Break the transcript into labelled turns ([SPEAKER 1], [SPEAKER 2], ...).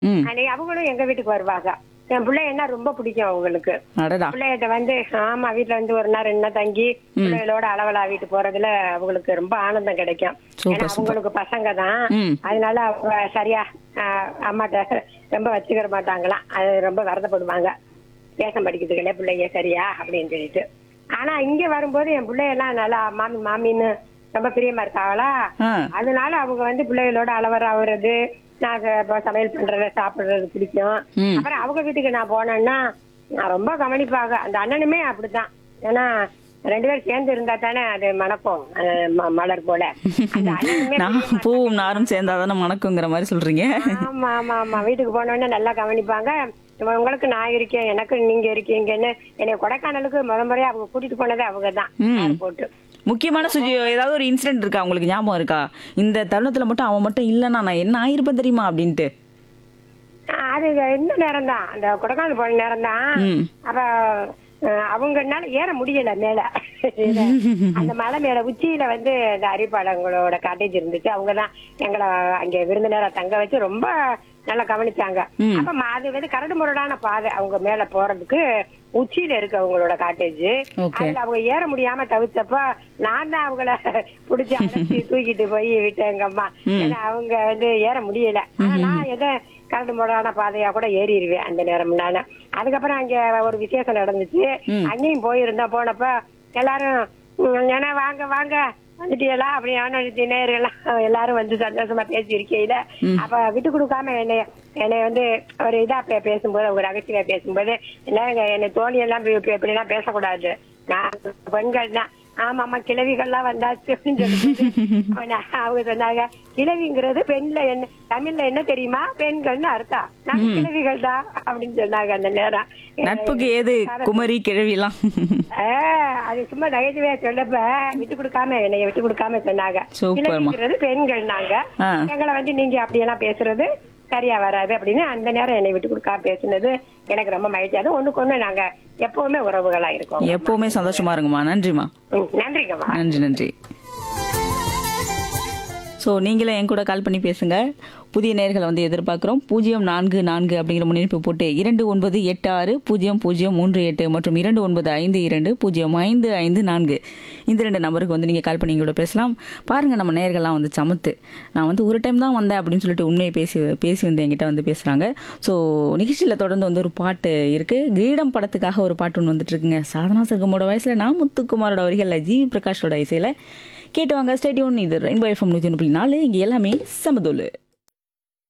[SPEAKER 1] ம்
[SPEAKER 2] அன்னைக்கு அவங்களும் எங்க வீட்டுக்கு வருவாங்க என் பிள்ளை என்ன ரொம்ப பிடிக்கும் அவங்களுக்கு
[SPEAKER 1] அடடா
[SPEAKER 2] பிள்ளைகிட்ட வந்து ஆமா வீட்டுல வந்து ஒரு நாள் என்ன தங்கி பிள்ளைகளோட அளவலா வீட்டு போறதுல அவங்களுக்கு ரொம்ப ஆனந்தம் கிடைக்கும்
[SPEAKER 1] சூப்பர்,
[SPEAKER 2] ஏன்னா அவங்களுக்கு பசங்க தான்
[SPEAKER 1] ம்.
[SPEAKER 2] அதனால அவங்க சரியா ஆஹ், அம்மாட்ட ரொம்ப வச்சுக்கிற மாட்டாங்களாம் அது ரொம்ப வருத்தப்படுவாங்க பேச படிக்கிறதுக்குள்ளே பிள்ளைங்க சரியா அப்படின்னு சொல்லிட்டு ஆனா இங்க வரும்போது என் பிள்ளையெல்லாம் நல்லா மாமி மாமின்னு ரொம்ப பிரியமா இருக்காங்களா
[SPEAKER 1] ஆ
[SPEAKER 2] அதனால அவங்க வந்து பிள்ளைகளோட அளவர ஆகுறது நான் இப்ப சமையல் பண்றது சாப்பிடுறது பிடிக்கும்
[SPEAKER 1] ம்.
[SPEAKER 2] அப்புறம் அவங்க வீட்டுக்கு நான் போனேன்னா நான் ரொம்ப கவனிப்பாங்க அந்த அண்ணனுமே அப்படித்தான் ஏன்னா ரெண்டு பேரும் சேர்ந்து இருந்தா தானே அது மணக்கும் அஹ் ம- மலர் போல அந்த அண்ணனுமே
[SPEAKER 1] நான் பூவும் நாரும் சேர்ந்தாதானே மணக்குங்கிற மாதிரி சொல்றீங்க
[SPEAKER 2] ஆமா ஆமா ஆமா வீட்டுக்கு போனோடனே நல்லா கவனிப்பாங்க இவ- உங்களுக்கு நான் இருக்கேன் எனக்கு நீங்க இருக்கீங்கன்னு என்னை கொடைக்கானலுக்கு முத முறையா அவங்க கூட்டிட்டு போனதே அவங்க தான்
[SPEAKER 1] ம்.
[SPEAKER 2] போட்டு
[SPEAKER 1] முக்கியமான சுஜி ஏதாவது ஒரு இன்சிடென்ட் இருக்கா உங்களுக்கு ஞாபகம் இருக்கா இந்த தருணத்துல மட்டும் அவன் மட்டும் இல்லைன்னா நான் என்ன ஆயிருப்பேன் தெரியுமா அப்படின்ட்டு
[SPEAKER 2] ஆஹ் அது இந்த நேரம் தான் அந்த கொடைக்கானல் போன நேரம் தான்
[SPEAKER 1] ம்.
[SPEAKER 2] அப்ப அஹ், அவங்கனால ஏற முடியல மேல அந்த மலை மேல உச்சியில வந்து இந்த அரிப்பாளங்களோட காட்டேஜ் இருந்துச்சு அவங்கதான் எங்களை அங்க விருந்தினரா தங்க வச்சு ரொம்ப நல்லா கவனிச்சாங்க
[SPEAKER 1] ம்.
[SPEAKER 2] அப்ப ம- அது வந்து கரடு முரடான பாதை அவங்க மேல போறதுக்கு உச்சியில இருக்கு அவங்களோட காட்டேஜ்
[SPEAKER 1] Okay.
[SPEAKER 2] அதுல அவங்க ஏற முடியாம தவிச்சப்ப நான் தான் அவங்கள புடிச்சு அழைச்சி தூக்கிட்டு போய் விட்டேன் எங்க அம்மா ஏன்னா அவங்க வந்து ஏற முடியல ஆனா நான் எதை கரடு முரடான பாதையா கூட ஏறிடுவேன் அந்த நேரம் நானு அதுக்கப்புறம் அங்க ஒரு விசேஷம் நடந்துச்சு அங்கேயும் போயிருந்தோம் போனப்ப எல்லாரும் "ம், ஏன்னா வாங்க வாங்க வந்துட்டீங்களா அப்படி அவனு நேரெல்லாம் எல்லாரும் வந்து சந்தோஷமா பேசி இருக்கையில அப்ப விட்டு கொடுக்காம என்னைய என்னை வந்து ஒரு இதா பே- பேசும்போது ஒரு ரகசியமா பேசும்போது என்னங்க என்னை தோழி எல்லாம் இப்படி எல்லாம் பேசக்கூடாது நான் பெண்கள் தான் ஆமா ஆமா கிழவிகள்லாம் வந்தாச்சு அப்படின்னு சொல்லிட்டு அப்ப நான் அவங்க சொன்னாங்க கிழவிங்கிறது பெண்ல என்ன தமிழ்ல என்ன தெரியுமா பெண்கள்னு அர்த்தம் நாங்க கிழவிகள் தான் அப்படின்னு சொன்னாங்க அந்த நேரம்
[SPEAKER 1] நட்புக்கு ஏது குமரி கிழவிலாம்
[SPEAKER 2] ஆஹ், அது சும்மா நகைச்சுவையா சொல்லப்ப விட்டு கொடுக்காம என்னைய விட்டு கொடுக்காம சொன்னாங்க
[SPEAKER 1] சூப்பர்மா.
[SPEAKER 2] கிழவிங்கிறது பெண்கள் நாங்க
[SPEAKER 1] ஆ.
[SPEAKER 2] எங்களை வந்து நீங்க அப்படியெல்லாம் பேசுறது சரியா வராது அப்படின்னு அந்த நேரம் என்னை விட்டு கொடுக்காம பேசுனது எனக்கு ரொம்ப மகிழ்ச்சியா அது ஒண்ணுக்கு ஒண்ணு நாங்க எப்பவுமே உறவுகளா இருக்கோம்
[SPEAKER 1] எப்பவுமே சந்தோஷமா இருங்கம்மா நன்றிம்மா
[SPEAKER 2] ம், நன்றிங்கம்மா
[SPEAKER 1] நன்றி நன்றி ஸோ நீங்களே என் கூட கால் பண்ணி பேசுங்க புதிய நேர்களை வந்து எதிர்பார்க்குறோம் பூஜ்ஜியம் நான்கு நான்கு அப்படிங்கிற முன்னெடுப்பு போட்டு இரண்டு ஒன்பது எட்டு ஆறு பூஜ்ஜியம் பூஜ்ஜியம் மூன்று எட்டு மற்றும் இரண்டு ஒன்பது ஐந்து இரண்டு பூஜ்ஜியம் ஐந்து ஐந்து நான்கு இந்த ரெண்டு நம்பருக்கு வந்து நீங்கள் கால் பண்ணி கூட பேசலாம் பாருங்கள் நம்ம நேர்கள்லாம் வந்து சமத்து நான் வந்து ஒரு டைம் தான் வந்தேன் அப்படின்னு சொல்லிட்டு உண்மையை பேசி பேசி வந்து என்கிட்ட வந்து பேசுகிறாங்க ஸோ நிகழ்ச்சியில் தொடர்ந்து வந்து ஒரு பாட்டு இருக்குது கிரீடம் படத்துக்காக ஒரு பாட்டு ஒன்று வந்துட்டு இருக்குங்க சாதனா சர்க்கமோட வயசில் நான் முத்துக்குமாரோட வரிகளில் ஜிவி பிரகாஷோட இசையில் கேட்டு வாங்க ஸ்டேடியோன் இது ரெயின்போ எஃப்எம் நூற்றி ஒன்று புள்ளி நாலு இங்கே எல்லாமே சமதோலு